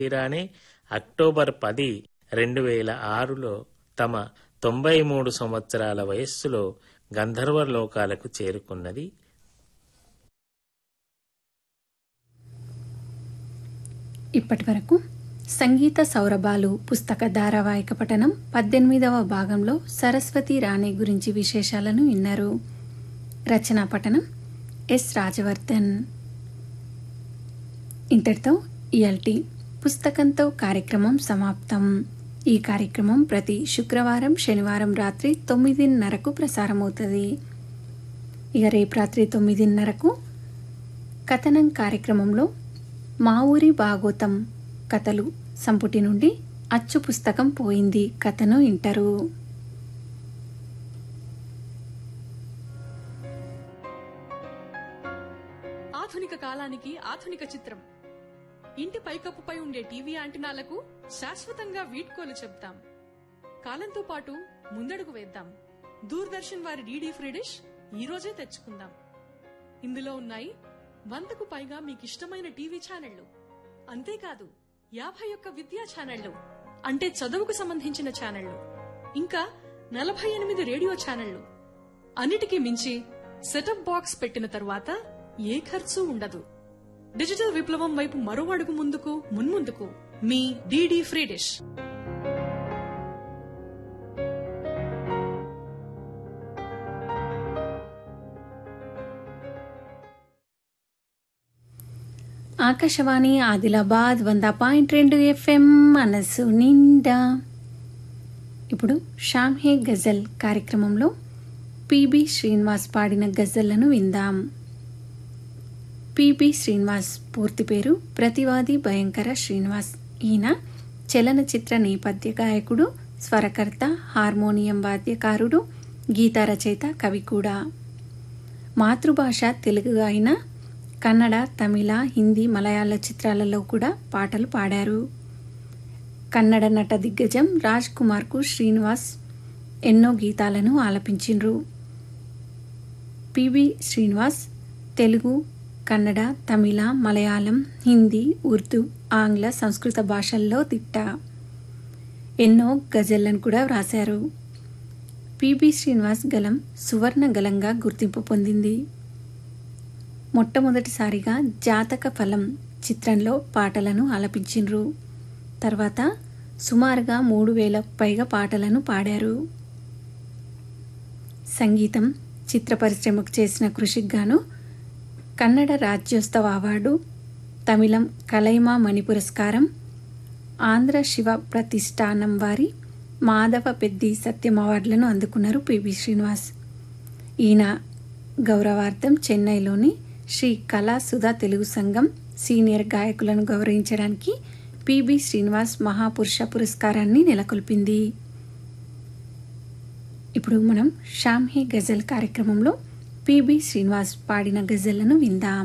తీరానే October పది రెండు వేల ఆరులో తమ తొంభై మూడు సంవత్సరాల వయస్సులో గంధర్వ లోకాలకు చేరుకున్నది ఇప్పటి వరకు సంగీత సౌరభాలు పుస్తక ధారావాహిక పఠనం పద్దెనిమిదవ భాగంలో సరస్వతి రాణి గురించి విశేషాలను విన్నారు రచనా పఠనం ఎస్ రాజవర్ధన్ ఇంతటితో ఇయల్టీ పుస్తకంతో కార్యక్రమం సమాప్తం ఈ కార్యక్రమం ప్రతి శుక్రవారం శనివారం రాత్రి తొమ్మిదిన్నరకు ప్రసారమవుతుంది ఇక రేపు రాత్రి తొమ్మిదిన్నరకు కథనం కార్యక్రమంలో మా ఊరి భాగోతం కథలు సంపుటి నుండి అచ్చు పుస్తకం పోయింది కథను వింటారు ఆధునిక కాలానికి ఆధునిక చిత్రం ఇంటి పైకప్పుపై ఉండే టీవీ యాంటెనాలకు శాశ్వతంగా వీడ్కోలు చెప్తాం కాలంతో పాటు ముందడుగు వేద్దాం దూరదర్శన్ వారి డీడీ ఫ్రీ డిష్ ఈ రోజే తెచ్చుకుందాం ఇందులో ఉన్నాయి వందకు పైగా మీకిష్టమైన టీవీ ఛానళ్లు అంతేకాదు యాభై ఒక్క విద్యా ఛానళ్లు అంటే చదువుకు సంబంధించిన ఛానళ్లు ఇంకా నలభై ఎనిమిది రేడియో ఛానళ్లు అన్నిటికీ మించి సెటప్ బాక్స్ పెట్టిన తరువాత ఏ ఖర్చు ఉండదు డిజిటల్ విప్లవం వైపు మరో అడుగు ముందుకు మున్ముందుకు మీ DD free dish Akashvani Adilabad వంద పాయింట్ రెండు ఎఫ్ఎం మనసు నిండా ఇప్పుడు షామ్హే గజల్ కార్యక్రమంలో పిబి శ్రీనివాస్ పాడిన గజల్లను విందాం పిబి శ్రీనివాస్ పూర్తి పేరు ప్రతివాది భయంకర శ్రీనివాస్ ఈయన చలనచిత్ర నేపథ్య గాయకుడు స్వరకర్త హార్మోనియం వాద్యకారుడు గీత రచయిత కవి కూడా మాతృభాష తెలుగు అయిన కన్నడ తమిళ హిందీ మలయాళ చిత్రాలలో కూడా పాటలు పాడారు కన్నడ నట దిగ్గజం రాజ్ కుమార్కు శ్రీనివాస్ ఎన్నో గీతాలను ఆలపించిండ్రు పివి శ్రీనివాస్ తెలుగు కన్నడ తమిళ మలయాళం హిందీ ఉర్దూ ఆంగ్ల సంస్కృత భాషల్లో దిట్ట ఎన్నో గజళ్లను కూడా వ్రాశారు పిబి శ్రీనివాస్ గలం సువర్ణ గలంగా గుర్తింపు పొందింది మొట్టమొదటిసారిగా జాతక ఫలం చిత్రంలో పాటలను ఆలపించిండ్రు తర్వాత సుమారుగా మూడు వేల పైగా పాటలను పాడారు సంగీతం చిత్ర పరిశ్రమకు చేసిన కృషికి గాను కన్నడ రాజ్యోత్సవ అవార్డు తమిళం కలైమా మణి పురస్కారం ఆంధ్ర శివ ప్రతిష్టానం వారి మాధవ పెద్ది సత్యం అవార్డులను అందుకున్నారు పివి శ్రీనివాస్ ఈయన గౌరవార్థం చెన్నైలోని శ్రీ కళా సుధా తెలుగు సంఘం సీనియర్ గాయకులను గౌరవించడానికి పిబి శ్రీనివాస్ మహాపురుష పురస్కారాన్ని నెలకొల్పింది ఇప్పుడు మనం షామ్హే గజల్ కార్యక్రమంలో పిబి శ్రీనివాస్ పాడిన గజళ్లను విందాం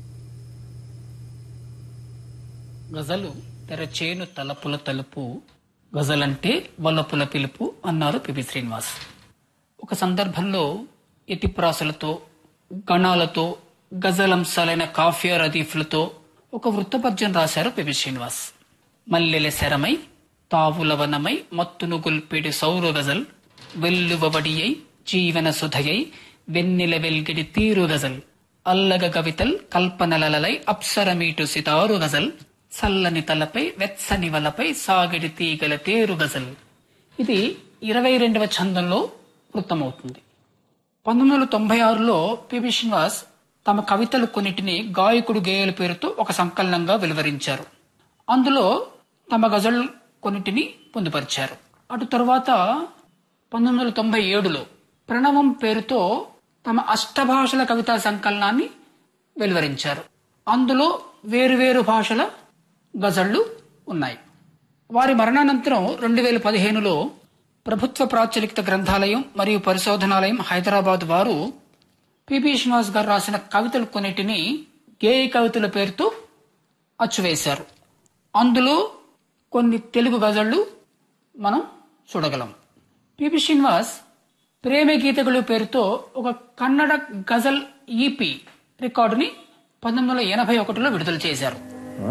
గజలు తెరచేను తలపుల తలుపు గజలంటే వల్లపుల పిలుపు అన్నారు పిపి శ్రీనివాస్ ఒక సందర్భంలో యతిప్రాసలతో గణాలతో గజలంశాలైన కాఫియా రదీఫ్లతో ఒక వృత్తపద్యం రాశారు పిపి శ్రీనివాస్ మల్లెల శరమై తావుల వనమై మత్తును గొల్పిడి సౌరు గజల్ వెల్లువబడియై జీవన సుధయై వెన్నెల వెల్గిడి తీరు గజల్ అల్లగ కవితల్ కల్పనలలై అప్సరమీటు సితారు గజల్ చల్లని తలపై వెచ్చని వలపై సాగిడి తీగల తేరు గజల్ ఇది ఇరవై రెండవ ఛందంలో వృత్తమవుతుంది పంతొమ్మిది వందల తొంభై ఆరులో పిబి శ్రీనివాస్ తమ కవితలు కొన్నిటిని గాయకుడు గేయాల పేరుతో ఒక సంకలనంగా వెలువరించారు అందులో తమ గజల్ కొన్నిటిని పొందుపరిచారు అటు తరువాత పంతొమ్మిది వందల తొంభై ఏడులో ప్రణవం పేరుతో తమ అష్టభాషల కవితా సంకలనాన్ని వెలువరించారు అందులో వేరువేరు భాషల గజళ్లు ఉన్నాయి వారి మరణానంతరం రెండు వేల పదిహేనులో ప్రభుత్వ ప్రాచులిత గ్రంథాలయం మరియు పరిశోధనాలయం హైదరాబాద్ వారు పిపి శ్రీనివాస్ గారు రాసిన కవితలు కొన్నిటిని గేయ కవితల పేరుతో అచ్చువేశారు అందులో కొన్ని తెలుగు గజళ్లు మనం చూడగలం పిపి శ్రీనివాస్ ప్రేమ గీతకులు పేరుతో ఒక కన్నడ గజల్ ఈపీ రికార్డుని పంతొమ్మిది వందల ఎనభై ఒకటిలో విడుదల చేశారు